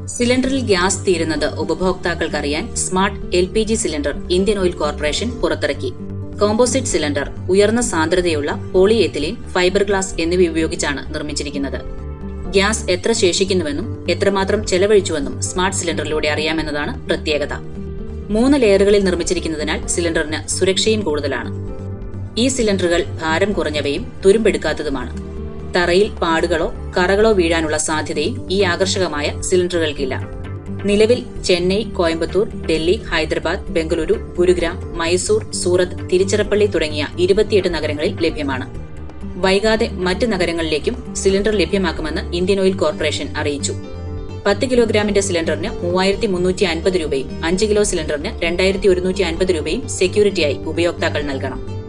സിലിണ്ടറിൽ ഗ്യാസ് തീരുന്നത് ഉപഭോക്താക്കൾക്കറിയാൻ smart L P G cylinder Indian Oil Corporation പുറത്തിറക്കി കോമ്പോസിറ്റ് സിലിണ്ടർ ഉയർന്ന സാന്ദ്രതയുള്ള പോളിയെത്തിലീൻ ഫൈബർ ഗ്ലാസ് എന്നിവ ഉപയോഗിച്ചാണ് നിർമ്മിച്ചിരിക്കുന്നത് ഗ്യാസ് എത്ര ശേഷിക്കുന്നുവെന്നും എത്രമാത്രം ചെലവഴിച്ചുവെന്നും സ്മാർട്ട് സിലിണ്ടറിലൂടെ അറിയാമെന്നതാണ് പ്രത്യേകത മൂന്ന് ലെയറുകളിൽ നിർമ്മിച്ചിരിക്കുന്നതിനാൽ സിലിണ്ടറിന് സുരക്ഷയും കൂടുതലാണ് ഈ സിലിണ്ടറുകൾ ഭാരം കുറഞ്ഞവയും തുരുമ്പെടുക്കാത്തതുമാണ് തറയിൽ പാടുകളോ കറകളോ വീഴാനുള്ള സാധ്യതയും ഈ ആകർഷകമായ സിലിണ്ടറുകൾക്കില്ല നിലവിൽ ചെന്നൈ കോയമ്പത്തൂർ ഡൽഹി ഹൈദരാബാദ് ബംഗളൂരു ഗുരുഗ്രാം മൈസൂർ സൂറത്ത് തിരുച്ചിറപ്പള്ളി തുടങ്ങിയ ഇരുപത്തിയെട്ട് നഗരങ്ങളിൽ ലഭ്യമാണ് വൈകാതെ മറ്റ് നഗരങ്ങളിലേക്കും സിലിണ്ടർ ലഭ്യമാക്കുമെന്ന് ഇന്ത്യൻ ഓയിൽ കോർപ്പറേഷൻ അറിയിച്ചു പത്ത് കിലോഗ്രാമിന്റെ സിലിണ്ടറിന് മൂവായിരത്തി മുന്നൂറ്റി അൻപത് രൂപയും അഞ്ച് കിലോ സിലിണ്ടറിന് രണ്ടായിരത്തി ഒരുന്നൂറ്റി അൻപത് രൂപയും സെക്യൂരിറ്റിയായി ഉപയോക്താക്കൾ നൽകണം